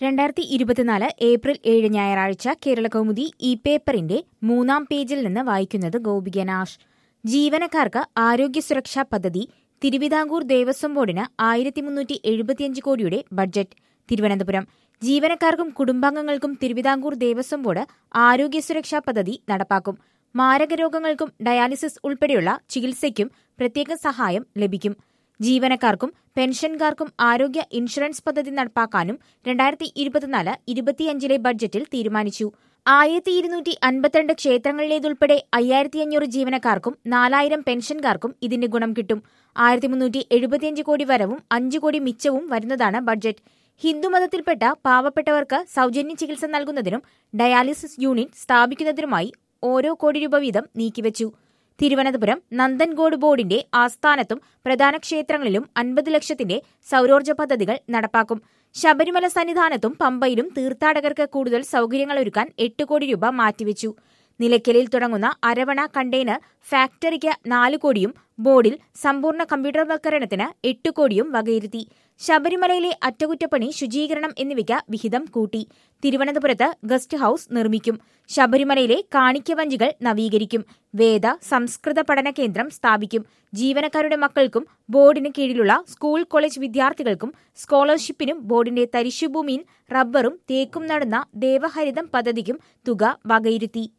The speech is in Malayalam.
രണ്ടായിരത്തി ഇരുപത്തിനാല് ഏപ്രിൽ ഏഴ് ഞായറാഴ്ച കേരളകൗമുദി ഈ പേപ്പറിന്റെ മൂന്നാം പേജിൽ നിന്ന് വായിക്കുന്നത് ഗോപിക നാഷ് ജീവനക്കാർക്ക് ആരോഗ്യ സുരക്ഷാ പദ്ധതി തിരുവിതാംകൂർ ദേവസ്വം ബോർഡിന് ആയിരത്തി മുന്നൂറ്റി എഴുപത്തിയഞ്ച് കോടിയുടെ ബഡ്ജറ്റ് തിരുവനന്തപുരം ജീവനക്കാർക്കും കുടുംബാംഗങ്ങൾക്കും തിരുവിതാംകൂർ ദേവസ്വം ബോർഡ് ആരോഗ്യ സുരക്ഷാ പദ്ധതി നടപ്പാക്കും മാരക രോഗങ്ങൾക്കും ഡയാലിസിസ് ഉൾപ്പെടെയുള്ള ചികിത്സയ്ക്കും പ്രത്യേക സഹായം ലഭിക്കും ജീവനക്കാർക്കും പെൻഷൻകാർക്കും ആരോഗ്യ ഇൻഷുറൻസ് പദ്ധതി നടപ്പാക്കാനും രണ്ടായിരത്തി ഇരുപത്തിനാല് ഇരുപത്തിയഞ്ചിലെ ബഡ്ജറ്റിൽ തീരുമാനിച്ചു ആയിരത്തി ഇരുന്നൂറ്റി അൻപത്തിരണ്ട് ക്ഷേത്രങ്ങളിലേതുൾപ്പെടെ അയ്യായിരത്തി അഞ്ഞൂറ് ജീവനക്കാർക്കും നാലായിരം പെൻഷൻകാർക്കും ഇതിന്റെ ഗുണം കിട്ടും ആയിരത്തി മുന്നൂറ്റി എഴുപത്തിയഞ്ച് കോടി വരവും അഞ്ച് കോടി മിച്ചവും വരുന്നതാണ് ബഡ്ജറ്റ് ഹിന്ദുമതത്തിൽപ്പെട്ട പാവപ്പെട്ടവർക്ക് സൗജന്യ ചികിത്സ നൽകുന്നതിനും ഡയാലിസിസ് യൂണിറ്റ് സ്ഥാപിക്കുന്നതിനുമായി ഓരോ കോടി രൂപ വീതം നീക്കിവച്ചു തിരുവനന്തപുരം നന്ദൻഗോഡ് ബോർഡിന്റെ ആസ്ഥാനത്തും പ്രധാന ക്ഷേത്രങ്ങളിലും അൻപത് ലക്ഷത്തിന്റെ സൌരോർജ്ജ പദ്ധതികൾ നടപ്പാക്കും ശബരിമല സന്നിധാനത്തും പമ്പയിലും തീർത്ഥാടകർക്ക് കൂടുതൽ സൌകര്യങ്ങൾ ഒരുക്കാൻ എട്ട് കോടി രൂപ മാറ്റിവെച്ചു നിലയ്ക്കലിൽ തുടങ്ങുന്ന അരവണ കണ്ടെയ്നർ ഫാക്ടറിക്ക് നാല് കോടിയും ബോർഡിൽ സമ്പൂർണ്ണ കമ്പ്യൂട്ടർവൽക്കരണത്തിന് എട്ട് കോടിയും വകയിരുത്തി ശബരിമലയിലെ അറ്റകുറ്റപ്പണി ശുചീകരണം എന്നിവയ്ക്ക് വിഹിതം കൂട്ടി തിരുവനന്തപുരത്ത് ഗസ്റ്റ് ഹൌസ് നിർമ്മിക്കും ശബരിമലയിലെ കാണിക്കവഞ്ചികൾ നവീകരിക്കും വേദ സംസ്കൃത പഠന കേന്ദ്രം സ്ഥാപിക്കും ജീവനക്കാരുടെ മക്കൾക്കും ബോർഡിന് കീഴിലുള്ള സ്കൂൾ കോളേജ് വിദ്യാർത്ഥികൾക്കും സ്കോളർഷിപ്പിനും ബോർഡിന്റെ തരിശുഭൂമിയിൽ റബ്ബറും തേക്കും നടന്ന ദേവഹരിതം പദ്ധതിക്കും തുക വകയിരുത്തി